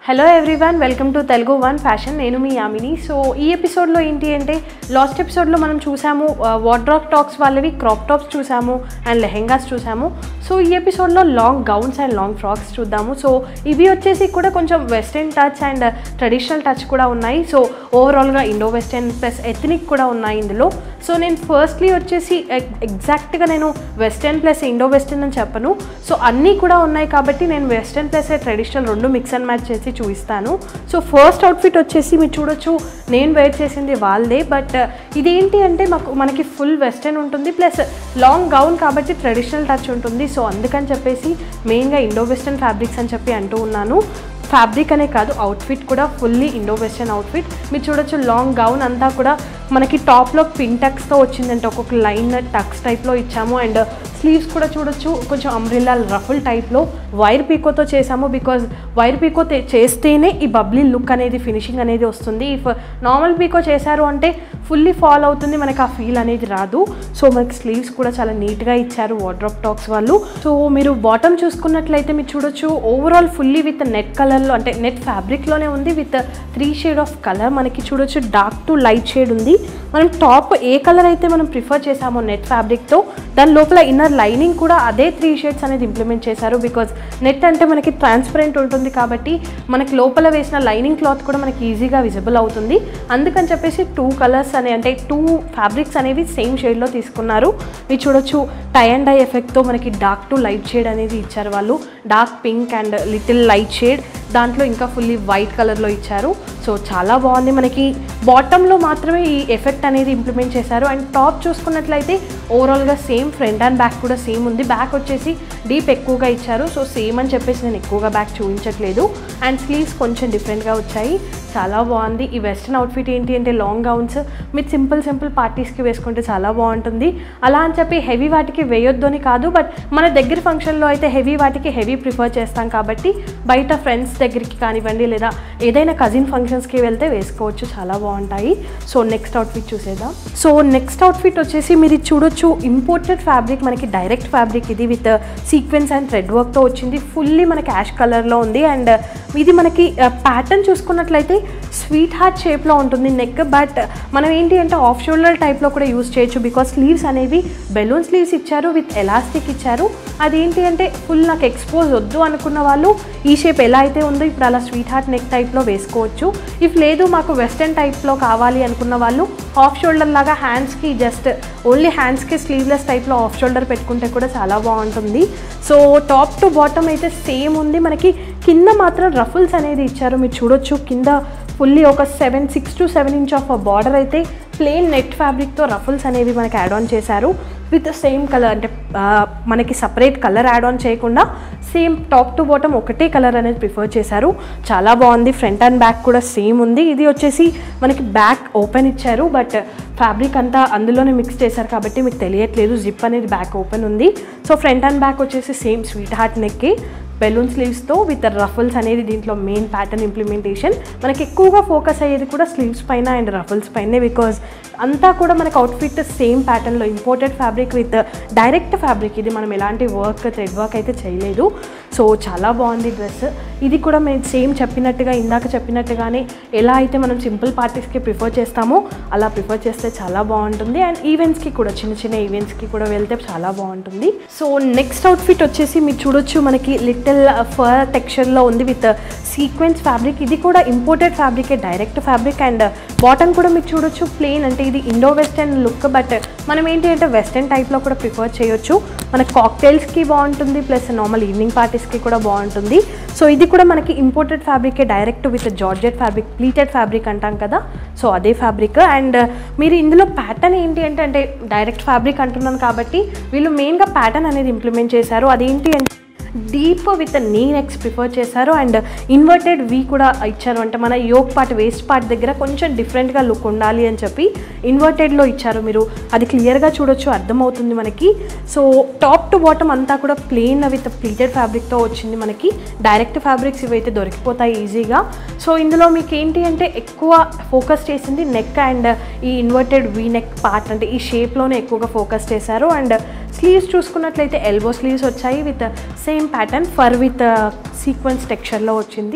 hello everyone welcome to Telugu one fashion నేను మీ Yamini so ఈ ఎపిసోడ్లో ఏంటి అంటే లాస్ట్ ఎపిసోడ్లో మనం చూసాము వాడ్రాప్ టాక్స్ వాళ్ళవి క్రాప్ టాప్స్ చూసాము అండ్ లెహెంగాస్ చూసాము సో ఈ ఎపిసోడ్లో long gowns and long frocks చూద్దాము సో ఇవి వచ్చేసి కూడా కొంచెం western touch and traditional touch కూడా ఉన్నాయి సో ఓవరాల్గా ఇండో వెస్టర్న్ ప్లస్ ఎథనిక్ కూడా ఉన్నాయి ఇందులో సో నేను ఫస్ట్లీ వచ్చేసి ఎగ్జాక్ట్గా నేను వెస్టర్న్ ప్లస్ ఇండో వెస్టర్న్ అని చెప్పను సో అన్నీ కూడా ఉన్నాయి కాబట్టి నేను వెస్టర్న్ ప్లస్ ట్రెడిషనల్ రెండు మిక్స్ అండ్ మ్యాచ్ చేసి చూపిస్తాను సో ఫస్ట్ అవుట్ఫిట్ వచ్చేసి మీరు చూడొచ్చు నేను వేర్ చేసింది వాళ్ళదే బట్ ఇదేంటి అంటే మాకు మనకి ఫుల్ వెస్టర్న్ ఉంటుంది ప్లస్ లాంగ్ గౌన్ కాబట్టి ట్రెడిషనల్ టచ్ ఉంటుంది సో అందుకని చెప్పేసి మెయిన్గా ఇండో వెస్టర్న్ ఫ్యాబ్రిక్స్ అని చెప్పి అంటూ ఉన్నాను ఫ్యాబ్రిక్ అనే కాదు అవుట్ఫిట్ కూడా ఫుల్లీ ఇండో వెస్టర్న్ అవుట్ఫిట్ మీరు చూడొచ్చు లాంగ్ గౌన్ అంతా కూడా మనకి టాప్లో పిన్ టక్స్తో వచ్చిందంటే ఒక్కొక్క లైన్ టక్స్ టైప్లో ఇచ్చాము అండ్ స్లీవ్స్ కూడా చూడొచ్చు కొంచెం అంబ్రిల్లా రఫుల్ టైప్లో వైర్ పీకోతో చేసాము బికాజ్ వైర్ పీకో తే- చేస్తేనే ఈ బబ్లీ లుక్ అనేది ఫినిషింగ్ అనేది వస్తుంది ఇఫ్ నార్మల్ పీకో చేశారు అంటే ఫుల్లీ ఫాల్ అవుతుంది మనకి ఆ ఫీల్ అనేది రాదు సో మనకి స్లీవ్స్ కూడా చాలా నీట్గా ఇచ్చారు వాడ్రాప్ టాక్స్ వాళ్ళు సో మీరు బాటమ్ చూసుకున్నట్లయితే మీరు చూడొచ్చు ఓవరాల్ ఫుల్లీ విత్ నెట్ కలర్లో అంటే నెట్ ఫ్యాబ్రిక్లోనే ఉంది with three shade of colour మనకి చూడొచ్చు డార్క్ టు లైట్ షేడ్ ఉంది మనం టాప్ ఏ కలర్ అయితే మనం ప్రిఫర్ చేసామో నెట్ ఫ్యాబ్రిక్తో దాని లోపల ఇన్నర్ లైనింగ్ కూడా అదే త్రీ షేడ్స్ అనేది ఇంప్లిమెంట్ చేశారు బికాజ్ నెట్ అంటే మనకి ట్రాన్స్పరెంట్ ఉంటుంది కాబట్టి మనకి లోపల వేసిన లైనింగ్ క్లాత్ కూడా మనకి ఈజీగా విజిబుల్ అవుతుంది అందుకని చెప్పేసి టూ కలర్స్ అనే అంటే టూ ఫ్యాబ్రిక్స్ అనేవి సేమ్ షేడ్లో తీసుకున్నారు మీరు చూడొచ్చు టై అండ్ డై ఎఫెక్ట్తో మనకి డార్క్ టు లైట్ షేడ్ అనేది ఇచ్చారు వాళ్ళు dark pink and little light shade దాంట్లో ఇంకా ఫుల్లీ వైట్ కలర్లో ఇచ్చారు సో చాలా బాగుంది మనకి బాటంలో మాత్రమే ఈ ఎఫెక్ట్ అనేది ఇంప్లిమెంట్ చేశారు అండ్ టాప్ చూసుకున్నట్లయితే ఓవరాల్గా సేమ్ ఫ్రంట్ అండ్ బ్యాక్ కూడా సేమ్ ఉంది బ్యాక్ వచ్చేసి డీప్ ఎక్కువగా ఇచ్చారు సో సేమ్ అని చెప్పేసి నేను ఎక్కువగా బ్యాక్ చూపించట్లేదు అండ్ స్లీవ్స్ కొంచెం డిఫరెంట్గా వచ్చాయి చాలా బాగుంది ఈ వెస్ట్రన్ అవుట్ఫిట్ ఏంటి అంటే లాంగ్ గౌన్స్ మీరు సింపుల్ సింపుల్ పార్టీస్కి వేసుకుంటే చాలా బాగుంటుంది అలా అని చెప్పి హెవీ వాటికి వేయొద్దు అని కాదు బట్ మన దగ్గర ఫంక్షన్లో అయితే హెవీ వాటికి హెవీ ప్రిఫర్ చేస్తాం కాబట్టి బయట ఫ్రెండ్స్ దగ్గరికి కానివ్వండి లేదా ఏదైనా కజిన్ ఫంక్షన్స్కి వెళ్తే వేసుకోవచ్చు చాలా బాగుంటాయి సో నెక్స్ట్ అవుట్ఫిట్ చూసేద్దాం సో నెక్స్ట్ అవుట్ఫిట్ వచ్చేసి మీరు ఇది చూడొచ్చు ఇంపోర్టెడ్ ఫ్యాబ్రిక్ మనకి డైరెక్ట్ ఫ్యాబ్రిక్ ఇది విత్ సీక్వెన్స్ అండ్ థ్రెడ్ వర్క్తో వచ్చింది ఫుల్లీ మనకి యాష్ కలర్లో ఉంది అండ్ ఇది మనకి ప్యాటర్న్ చూసుకున్నట్లయితే స్వీట్ హార్ట్ షేప్లో ఉంటుంది నెక్ బట్ మనం ఏంటి అంటే ఆఫ్ షోల్డర్ టైప్లో కూడా యూస్ చేయొచ్చు బికాస్ స్లీవ్స్ అనేవి బెలూన్ స్లీవ్స్ ఇచ్చారు విత్ ఎలాస్టిక్ ఇచ్చారు అదేంటి అంటే ఫుల్ నాకు ఎక్స్పోజ్ వద్దు అనుకున్న వాళ్ళు ఈ షేప్ ఎలా అయితే ఉందో ఇప్పుడు అలా స్వీట్ హార్ట్ నెక్ టైప్లో వేసుకోవచ్చు ఇఫ్ లేదు మాకు వెస్టర్న్ టైప్లో కావాలి అనుకున్న వాళ్ళు ఆఫ్ షోల్డర్ లాగా హ్యాండ్స్కి జస్ట్ ఓన్లీ హ్యాండ్స్కి స్లీవ్లెస్ టైప్లో ఆఫ్ షోల్డర్ పెట్టుకుంటే కూడా చాలా బాగుంటుంది సో టాప్ టు బాటమ్ అయితే సేమ్ ఉంది మనకి కింద మాత్రం రఫుల్స్ అనేది ఇచ్చారు మీరు చూడొచ్చు కింద ఫుల్లీ ఒక seven six to seven inch of border అయితే ప్లెయిన్ నెట్ ఫ్యాబ్రిక్తో రఫుల్స్ అనేవి మనకి యాడ్ ఆన్ చేశారు విత్ సేమ్ కలర్ అంటే ఆ, మనకి సపరేట్ కలర్ యాడ్ ఆన్ చేయకుండా సేమ్ టాప్ టు బాటమ్ ఒకటే కలర్ అనేది ప్రిఫర్ చేశారు చాలా బాగుంది ఫ్రంట్ అండ్ బ్యాక్ కూడా సేమ్ ఉంది ఇది వచ్చేసి మనకి బ్యాక్ ఓపెన్ ఇచ్చారు బట్ ఫ్యాబ్రిక్ అంతా అందులోనే మిక్స్ చేశారు కాబట్టి మీకు తెలియట్లేదు జిప్ అనేది బ్యాక్ ఓపెన్ ఉంది సో ఫ్రంట్ అండ్ బ్యాక్ వచ్చేసి సేమ్ స్వీట్ హార్ట్ నెక్కి బెలూన్ స్లీవ్స్తో విత్ రఫుల్స్ అనేది దీంట్లో మెయిన్ ప్యాటర్న్ ఇంప్లిమెంటేషన్ మనకి ఎక్కువగా ఫోకస్ అయ్యేది కూడా స్లీవ్స్ పైన అండ్ రఫుల్స్ పైనే బికాజ్ అంతా కూడా మనకి అవుట్ఫిట్ సేమ్ ప్యాటర్న్లో imported fabric with direct fabric ఇది మనం ఎలాంటి వర్క్ థ్రెడ్ వర్క్ అయితే చేయలేదు సో చాలా బాగుంది డ్రెస్ ఇది కూడా మేము సేమ్ చెప్పినట్టుగా ఇందాక చెప్పినట్టుగానే ఎలా అయితే మనం సింపుల్ పార్టీస్కి ప్రిఫర్ చేస్తామో అలా ప్రిఫర్ చేస్తే చాలా బాగుంటుంది అండ్ ఈవెంట్స్కి కూడా చిన్న చిన్న ఈవెంట్స్కి కూడా వెళ్తే చాలా బాగుంటుంది సో నెక్స్ట్ అవుట్ఫిట్ వచ్చేసి మీరు చూడొచ్చు మనకి లిటిల్ ఫర్ టెక్స్చర్లో ఉంది విత్ సీక్వెన్స్ ఫ్యాబ్రిక్ ఇది కూడా ఇంపోర్టెడ్ ఫ్యాబ్రికే డైరెక్ట్ ఫ్యాబ్రిక్ అండ్ బాటమ్ కూడా మీరు చూడొచ్చు ప్లెయిన్ అంటే ఇది ఇండో వెస్టర్న్ లుక్ బట్ మనం ఏంటి అంటే వెస్టర్న్ టైప్లో కూడా ప్రిఫర్ చేయొచ్చు మన కాక్టైల్స్కి బాగుంటుంది ప్లస్ నార్మల్ ఈవినింగ్ పార్టీస్కి కూడా బాగుంటుంది సో ఇది కూడా మనకి ఇంపోర్టెడ్ ఫ్యాబ్రికే direct with georgette fabric pleated fabric అంటాం కదా సో అదే ఫ్యాబ్రిక్ అండ్ మీరు ఇందులో ప్యాటర్న్ ఏంటి అంటే అంటే డైరెక్ట్ ఫ్యాబ్రిక్ అంటున్నాను కాబట్టి వీళ్ళు మెయిన్గా ప్యాటర్న్ అనేది ఇంప్లిమెంట్ చేశారు అదేంటి అంటే deep with knee necks prefer చేశారు అండ్ ఇన్వర్టెడ్ వీ కూడా ఇచ్చారు అంటే మన యోగ్ పార్ట్ వేస్ట్ పార్ట్ దగ్గర కొంచెం డిఫరెంట్గా లుక్ ఉండాలి అని చెప్పి ఇన్వర్టెడ్లో ఇచ్చారు మీరు అది క్లియర్గా చూడొచ్చు అర్థమవుతుంది మనకి సో టాప్ టు బాటమ్ అంతా కూడా ప్లెయిన్ విత్ ప్లీటెడ్ ఫ్యాబ్రిక్తో వచ్చింది మనకి డైరెక్ట్ ఫ్యాబ్రిక్స్ ఇవైతే దొరికిపోతాయి ఈజీగా సో ఇందులో మీకు ఏంటి అంటే ఎక్కువ ఫోకస్ చేసింది నెక్ అండ్ ఈ ఇన్వర్టెడ్ వీ నెక్ పార్ట్ అంటే ఈ షేప్లోనే ఎక్కువగా ఫోకస్ చేశారు అండ్ స్లీవ్స్ చూసుకున్నట్లయితే ఎల్బో స్లీవ్స్ వచ్చాయి with same pattern for with sequence టెక్స్చర్లో వచ్చింది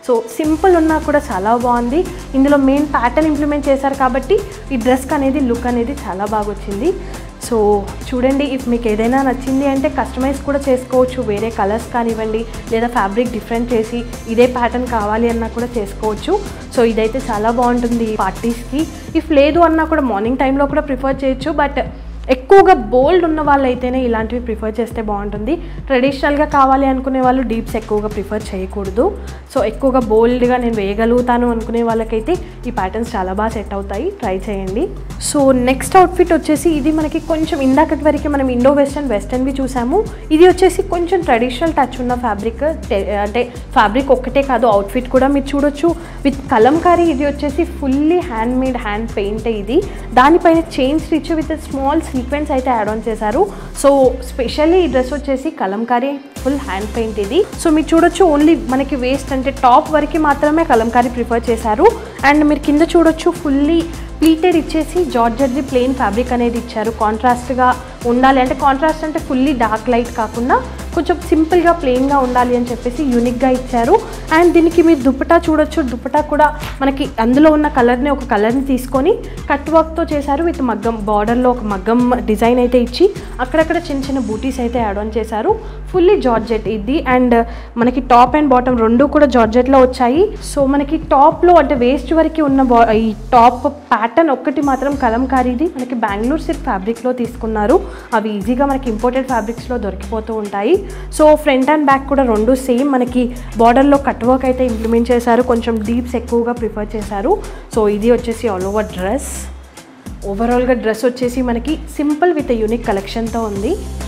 సో సింపుల్ ఉన్నా కూడా చాలా బాగుంది ఇందులో మెయిన్ ప్యాటర్న్ ఇంప్లిమెంట్ చేశారు కాబట్టి ఈ డ్రెస్కి అనేది లుక్ అనేది చాలా బాగా వచ్చింది సో చూడండి ఇఫ్ మీకు ఏదైనా నచ్చింది అంటే కస్టమైజ్ కూడా చేసుకోవచ్చు వేరే కలర్స్ కానివ్వండి లేదా ఫ్యాబ్రిక్ డిఫరెంట్ చేసి ఇదే ప్యాటర్న్ కావాలి అన్నా కూడా చేసుకోవచ్చు సో ఇదైతే చాలా బాగుంటుంది పార్టీస్కి ఇఫ్ లేదు అన్నా కూడా మార్నింగ్ టైంలో కూడా ప్రిఫర్ చేయొచ్చు బట్ ఎక్కువగా బోల్డ్ ఉన్న వాళ్ళైతేనే ఇలాంటివి ప్రిఫర్ చేస్తే బాగుంటుంది ట్రెడిషనల్గా కావాలి అనుకునే వాళ్ళు డీప్స్ ఎక్కువగా ప్రిఫర్ చేయకూడదు సో ఎక్కువగా బోల్డ్గా నేను వేయగలుగుతాను అనుకునే వాళ్ళకైతే ఈ ప్యాటర్న్స్ చాలా బాగా సెట్ అవుతాయి ట్రై చేయండి సో నెక్స్ట్ అవుట్ఫిట్ వచ్చేసి ఇది మనకి కొంచెం ఇందాకటి వరకు మనం ఇండో వెస్టర్న్ వెస్టర్న్వి చూసాము ఇది వచ్చేసి కొంచెం ట్రెడిషనల్ టచ్ ఉన్న ఫ్యాబ్రిక్ అంటే ఫ్యాబ్రిక్ ఒక్కటే కాదు అవుట్ఫిట్ కూడా మీరు చూడొచ్చు విత్ కలంకారీ ఇది వచ్చేసి fully hand made hand paint ఇది దానిపైన chain stitch with small sequence అయితే యాడ్ ఆన్ చేశారు సో స్పెషల్లీ ఈ డ్రెస్ వచ్చేసి కలంకారీ ఫుల్ హ్యాండ్ పెయింట్ ఇది సో మీరు చూడొచ్చు ఓన్లీ మనకి వేస్ట్ అంటే టాప్ వరకు మాత్రమే కలంకారీ ప్రిఫర్ చేశారు అండ్ మీరు కింద చూడొచ్చు ఫుల్లీ ప్లీటెడ్ ఇచ్చేసి జార్జర్ది ప్లెయిన్ ఫ్యాబ్రిక్ అనేది ఇచ్చారు కాంట్రాస్ట్గా ఉండాలి అంటే కాంట్రాస్ట్ అంటే ఫుల్లీ డార్క్ లైట్ కాకుండా కొంచెం సింపుల్గా ప్లెయిన్గా ఉండాలి అని చెప్పేసి యూనిక్గా ఇచ్చారు అండ్ దీనికి మీరు దుప్పటా చూడొచ్చు దుప్పటా కూడా మనకి అందులో ఉన్న కలర్ని ఒక కలర్ని తీసుకొని కట్ వర్క్తో చేశారు విత్ మగ్గం బార్డర్లో ఒక మగ్గం డిజైన్ అయితే ఇచ్చి అక్కడక్కడ చిన్న చిన్న బూటీస్ అయితే యాడ్ ఆన్ చేశారు ఫుల్లీ జార్జెట్ ఇది అండ్ మనకి టాప్ అండ్ బాటమ్ రెండు కూడా జార్జెట్లో వచ్చాయి సో మనకి టాప్లో అంటే వేస్ట్ వరకు ఉన్న బా ఈ టాప్ ప్యాటర్న్ ఒక్కటి మాత్రం కలంకారీది మనకి బెంగళూరు సిల్క్ ఫ్యాబ్రిక్లో తీసుకున్నారు అవి ఈజీగా మనకి ఇంపోర్టెడ్ ఫ్యాబ్రిక్స్లో దొరికిపోతూ ఉంటాయి సో ఫ్రంట్ అండ్ బ్యాక్ కూడా రెండు సేమ్ మనకి బార్డర్లో కట్ వర్క్ అయితే ఇంప్లిమెంట్ చేశారు కొంచెం డీప్స్ ఎక్కువగా ప్రిఫర్ చేశారు సో ఇది వచ్చేసి ఆల్ ఓవర్ డ్రెస్ ఓవరాల్గా డ్రెస్ వచ్చేసి మనకి సింపుల్ విత్ యూనిక్ కలెక్షన్తో ఉంది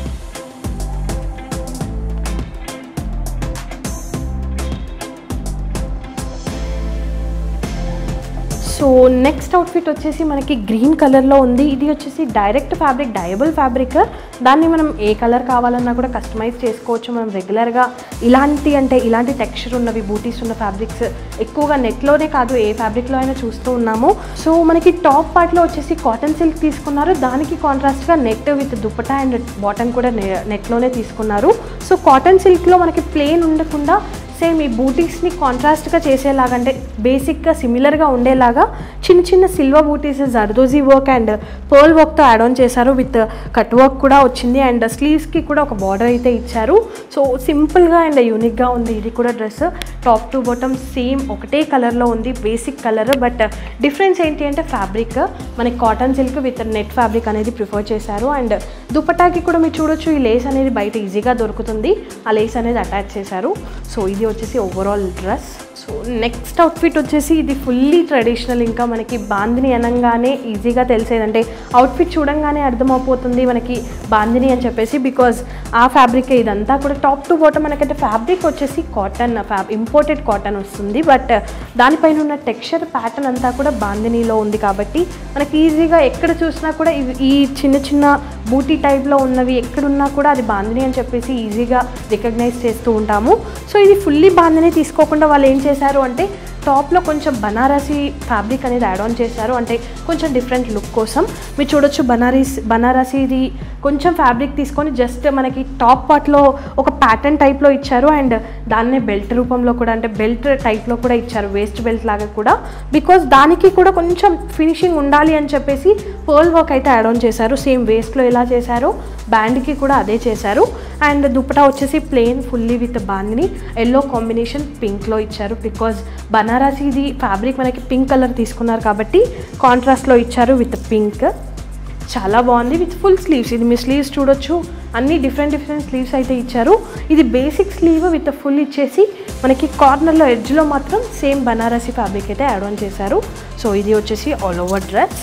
సో నెక్స్ట్ అవుట్ఫిట్ వచ్చేసి మనకి గ్రీన్ కలర్లో ఉంది ఇది వచ్చేసి డైరెక్ట్ ఫ్యాబ్రిక్ డయబుల్ ఫ్యాబ్రిక్ దాన్ని మనం ఏ కలర్ కావాలన్నా కూడా కస్టమైజ్ చేసుకోవచ్చు మనం రెగ్యులర్గా ఇలాంటి అంటే ఇలాంటి టెక్స్చర్ ఉన్నవి బూటీస్ ఉన్న ఫ్యాబ్రిక్స్ ఎక్కువగా నెట్లోనే కాదు ఏ ఫ్యాబ్రిక్లో అయినా చూస్తూ ఉన్నాము సో మనకి టాప్ పార్ట్లో వచ్చేసి కాటన్ సిల్క్ తీసుకున్నారు దానికి కాంట్రాస్ట్గా net with dupatta and bottom కూడా నెట్లోనే తీసుకున్నారు సో కాటన్ సిల్క్లో మనకి ప్లెయిన్ ఉండకుండా సేమ్ ఈ బూటీస్ని కాంట్రాస్ట్గా చేసేలాగా అంటే బేసిక్గా సిమిలర్గా ఉండేలాగా చిన్న చిన్న silver butis zardozi work and pearl వర్క్తో యాడ్ ఆన్ చేశారు విత్ కట్ వర్క్ కూడా వచ్చింది అండ్ స్లీవ్స్కి కూడా ఒక బార్డర్ అయితే ఇచ్చారు సో సింపుల్గా అండ్ యూనిక్గా ఉంది ఇది కూడా dress top to bottom same ఒకటే కలర్లో ఉంది బేసిక్ కలర్ బట్ డిఫరెన్స్ ఏంటి అంటే ఫ్యాబ్రిక్ మనకి cotton silk with net fabric అనేది ప్రిఫర్ చేశారు అండ్ దుపటాకి కూడా మీరు చూడొచ్చు ఈ లేస్ అనేది బయట ఈజీగా దొరుకుతుంది ఆ లేస్ అనేది అటాచ్ చేశారు సో ఇది వచ్చేసి overall dress so next outfit వచ్చేసి ఇది ఫుల్లీ ట్రెడిషనల్ ఇంకా మనకి బాందిని అనగానే ఈజీగా తెలిసేదంటే అవుట్ఫిట్ చూడంగానే అర్థమైపోతుంది మనకి బాందిని అని చెప్పేసి బికాజ్ ఆ ఫ్యాబ్రిక్ ఇదంతా కూడా టాప్ టు బాటమ్ మనకైతే ఫ్యాబ్రిక్ వచ్చేసి కాటన్ ఫ్యాబ్ ఇంపోర్టెడ్ కాటన్ వస్తుంది బట్ దానిపైన ఉన్న టెక్స్చర్ ప్యాటర్న్ అంతా కూడా బాందినీలో ఉంది కాబట్టి మనకి ఈజీగా ఎక్కడ చూసినా కూడా ఇవి ఈ చిన్న చిన్న బూటీ టైప్లో ఉన్నవి ఎక్కడున్నా కూడా అది బాందిని అని చెప్పేసి ఈజీగా రికగ్నైజ్ చేస్తూ ఉంటాము సో ఇది ఫుల్లీ బాందిని తీసుకోకుండా వాళ్ళు ఏం చేశారు అంటే టాప్లో కొంచెం బనారసి ఫ్యాబ్రిక్ అనేది యాడ్ ఆన్ చేశారు అంటే కొంచెం డిఫరెంట్ లుక్ కోసం మీరు చూడొచ్చు బనారస్ బనారసిది కొంచెం ఫ్యాబ్రిక్ తీసుకొని జస్ట్ మనకి టాప్ పార్ట్లో ఒక ప్యాటర్న్ టైప్లో ఇచ్చారు అండ్ దాన్నే బెల్ట్ రూపంలో కూడా అంటే బెల్ట్ టైప్లో కూడా ఇచ్చారు వేస్ట్ బెల్ట్ లాగా కూడా బికాస్ దానికి కూడా కొంచెం ఫినిషింగ్ ఉండాలి అని చెప్పేసి పర్ల్ వర్క్ అయితే యాడ్ ఆన్ చేశారు సేమ్ వేస్ట్లో ఎలా చేశారో బ్యాండ్కి కూడా అదే చేశారు అండ్ దుప్పటా వచ్చేసి plain fully with bandhani yellow combination పింక్లో ఇచ్చారు బికాజ్ బనారసీది ఫ్యాబ్రిక్ మనకి పింక్ కలర్ తీసుకున్నారు కాబట్టి కాంట్రాస్ట్లో ఇచ్చారు విత్ పింక్ చాలా బాగుంది విత్ ఫుల్ స్లీవ్స్ ఇది మీ స్లీవ్స్ చూడొచ్చు అన్ని డిఫరెంట్ డిఫరెంట్ స్లీవ్స్ అయితే ఇచ్చారు ఇది బేసిక్ స్లీవ్ విత్ ఫుల్ ఇచ్చేసి మనకి కార్నర్లో ఎడ్జ్లో మాత్రం సేమ్ బనారసి ఫ్యాబ్రిక్ అయితే యాడ్ ఆన్ చేశారు సో ఇది వచ్చేసి all over dress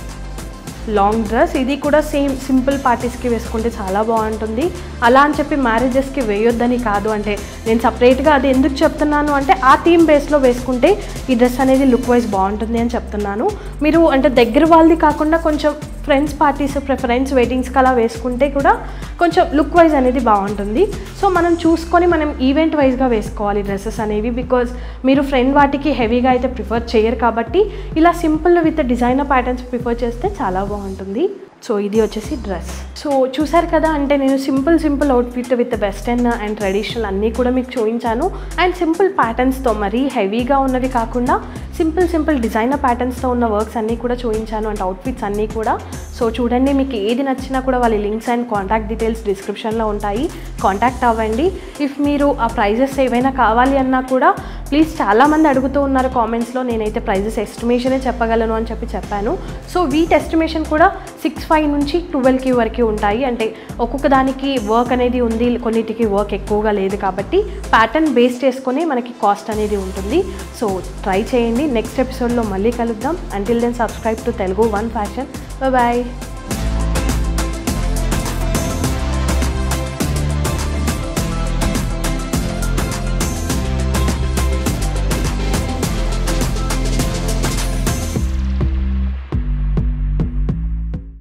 long dress ఇది కూడా సేమ్ సింపుల్ పార్టీస్కి వేసుకుంటే చాలా బాగుంటుంది అలా అని చెప్పి మ్యారేజెస్కి వేయొద్దని కాదు అంటే నేను సపరేట్గా అది ఎందుకు చెప్తున్నాను అంటే ఆ థీమ్ బేస్లో వేసుకుంటే ఈ డ్రెస్ అనేది లుక్ వైజ్ బాగుంటుంది అని చెప్తున్నాను మీరు అంటే దగ్గర వాళ్ళది కాకుండా కొంచెం ఫ్రెండ్స్ పార్టీస్ ఫ్రెండ్స్ వెడ్డింగ్స్కి అలా వేసుకుంటే కూడా కొంచెం లుక్ వైజ్ అనేది బాగుంటుంది సో మనం చూసుకొని మనం ఈవెంట్ వైజ్గా వేసుకోవాలి డ్రెస్సెస్ అనేవి బికాజ్ మీరు ఫ్రెండ్ వాటికి హెవీగా అయితే ప్రిఫర్ చేయరు కాబట్టి ఇలా simple with designer patterns prefer చేస్తే చాలా బాగుంటుంది సో ఇది వచ్చేసి డ్రెస్ సో చూసారు కదా అంటే నేను simple simple outfit with western and traditional అన్నీ కూడా మీకు చూపించాను అండ్ సింపుల్ ప్యాటర్న్స్తో మరీ హెవీగా ఉన్నవి కాకుండా సింపుల్ సింపుల్ డిజైనర్ ప్యాటర్న్స్తో ఉన్న వర్క్స్ అన్నీ కూడా చూపించాను అండ్ అవుట్ఫిట్స్ అన్నీ కూడా సో చూడండి మీకు ఏది నచ్చినా కూడా వాళ్ళ లింక్స్ అండ్ కాంటాక్ట్ డీటెయిల్స్ డిస్క్రిప్షన్లో ఉంటాయి కాంటాక్ట్ అవ్వండి ఇఫ్ మీరు ఆ ప్రైజెస్ ఏవైనా కావాలి అన్నా కూడా ప్లీజ్ చాలామంది అడుగుతూ ఉన్నారు కామెంట్స్లో నేనైతే ప్రైజెస్ ఎస్టిమేషనే చెప్పగలను అని చెప్పి చెప్పాను సో వీట్ ఎస్టిమేషన్ కూడా సిక్స్ ఫైవ్ నుంచి ట్వెల్వ్ కి వరకు ఉంటాయి అంటే ఒక్కొక్క దానికి వర్క్ అనేది ఉంది కొన్నిటికి వర్క్ ఎక్కువగా లేదు కాబట్టి ప్యాటర్న్ బేస్ చేసుకొని మనకి కాస్ట్ అనేది ఉంటుంది సో ట్రై చేయండి నెక్స్ట్ ఎపిసోడ్లో మళ్ళీ కలుద్దాం until then subscribe to Telugu one fashion bye